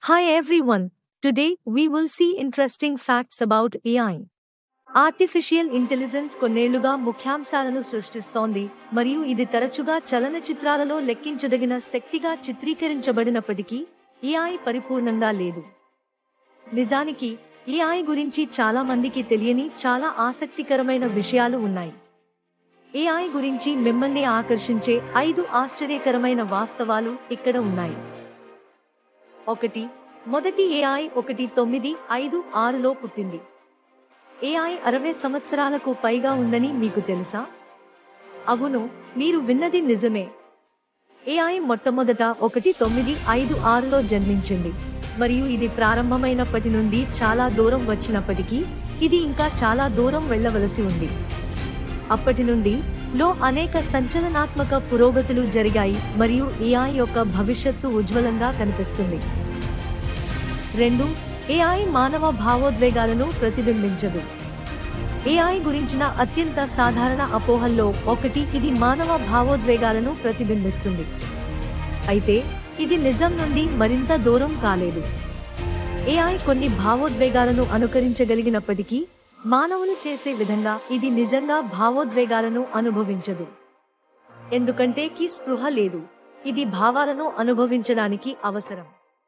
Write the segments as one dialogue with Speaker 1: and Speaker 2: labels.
Speaker 1: Hi everyone. Today we will see interesting facts about AI. Artificial intelligence కొన్నేళ్లుగా ముఖ్యాంశాలను సృష్టిస్తోంది మరియు ఇది తరచుగా చలనచిత్రాలలో లెక్కించదగిన శక్తిగా చిత్రీకరించబడినప్పటికీ ఏఐ పరిపూర్ణంగా లేదు నిజానికి ఏఐ గురించి చాలా మందికి తెలియని చాలా ఆసక్తికరమైన విషయాలు ఉన్నాయి ఏఐ గురించి మిమ్మల్ని ఆకర్షించే ఐదు ఆశ్చర్యకరమైన వాస్తవాలు ఇక్కడ ఉన్నాయి ఒకటి మొదటి ఏఐ ఒకటి తొమ్మిది ఐదు ఆరులో పుట్టింది ఏఐ అరవై సంవత్సరాలకు పైగా ఉందని మీకు తెలుసా అవును మీరు విన్నది నిజమే ఏఐ మొట్టమొదట ఒకటి తొమ్మిది ఐదు ఆరులో జన్మించింది మరియు ఇది ప్రారంభమైనప్పటి నుండి చాలా దూరం వచ్చినప్పటికీ ఇది ఇంకా చాలా దూరం వెళ్ళవలసి ఉంది అప్పటి నుండి లో అనేక సంచలనాత్మక పురోగతులు జరిగాయి మరియు ఏఐ యొక్క భవిష్యత్తు ఉజ్వలంగా కనిపిస్తుంది రెండు ఏఐ మానవ భావోద్వేగాలను ప్రతిబింబించదు ఏఐ గురించిన అత్యంత సాధారణ అపోహల్లో ఒకటి ఇది మానవ భావోద్వేగాలను ప్రతిబింబిస్తుంది అయితే ఇది నిజం నుండి మరింత దూరం కాలేదు ఏఐ కొన్ని భావోద్వేగాలను అనుకరించగలిగినప్పటికీ మానవులు చేసే విధంగా ఇది నిజంగా భావోద్వేగాలను అనుభవించదు ఎందుకంటే కి స్పృహ లేదు ఇది భావాలను అనుభవించడానికి అవసరం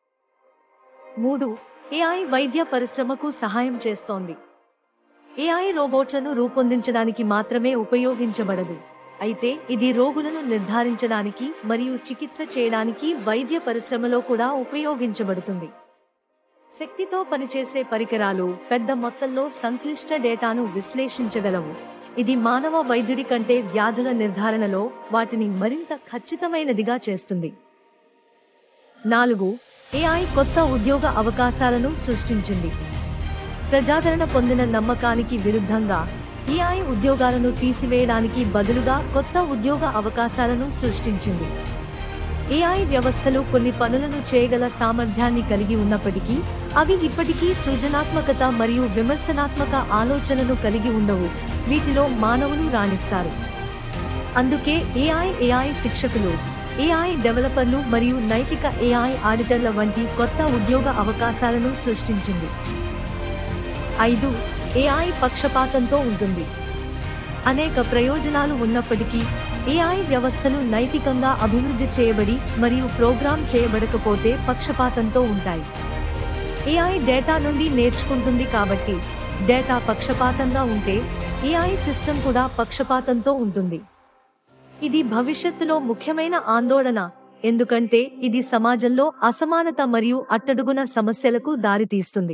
Speaker 1: మూడు ఏఐ వైద్య పరిశ్రమకు సహాయం చేస్తోంది ఏఐ రోబోట్లను రూపొందించడానికి మాత్రమే ఉపయోగించబడదు అయితే ఇది రోగులను నిర్ధారించడానికి మరియు చికిత్స చేయడానికి వైద్య పరిశ్రమలో కూడా ఉపయోగించబడుతుంది శక్తితో పనిచేసే పరికరాలు పెద్ద మొత్తంలో సంక్లిష్ట డేటాను విశ్లేషించగలవు ఇది మానవ వైద్యుడి కంటే వ్యాధుల నిర్ధారణలో వాటిని మరింత ఖచ్చితమైనదిగా చేస్తుంది నాలుగు ఏఐ కొత్త ఉద్యోగ అవకాశాలను సృష్టించింది ప్రజాదరణ పొందిన నమ్మకానికి విరుద్ధంగా ఏఐ ఉద్యోగాలను తీసివేయడానికి బదులుగా కొత్త ఉద్యోగ అవకాశాలను సృష్టించింది ఏఐ వ్యవస్థలు కొన్ని పనులను చేయగల సామర్థ్యాన్ని కలిగి ఉన్నప్పటికీ అవి ఇప్పటికీ సృజనాత్మకత మరియు విమర్శనాత్మక ఆలోచనను కలిగి ఉండవు వీటిలో మానవులు రాణిస్తారు అందుకే ఏఐ ఏఐ శిక్షకులు ఏఐ డెవలపర్లు మరియు నైతిక ఏఐ ఆడిటర్ల వంటి కొత్త ఉద్యోగ అవకాశాలను సృష్టించింది ఐదు ఏఐ పక్షపాతంతో ఉంటుంది అనేక ప్రయోజనాలు ఉన్నప్పటికీ ఏఐ వ్యవస్థలు నైతికంగా అభివృద్ధి చేయబడి మరియు ప్రోగ్రామ్ చేయబడకపోతే పక్షపాతంతో ఉంటాయి ఏఐ డేటా నుండి నేర్చుకుంటుంది కాబట్టి డేటా పక్షపాతంగా ఉంటే ఏఐ సిస్టమ్ కూడా పక్షపాతంతో ఉంటుంది ఇది భవిష్యత్తులో ముఖ్యమైన ఆందోళన ఎందుకంటే ఇది సమాజంలో అసమానత మరియు అట్టడుగున సమస్యలకు దారితీస్తుంది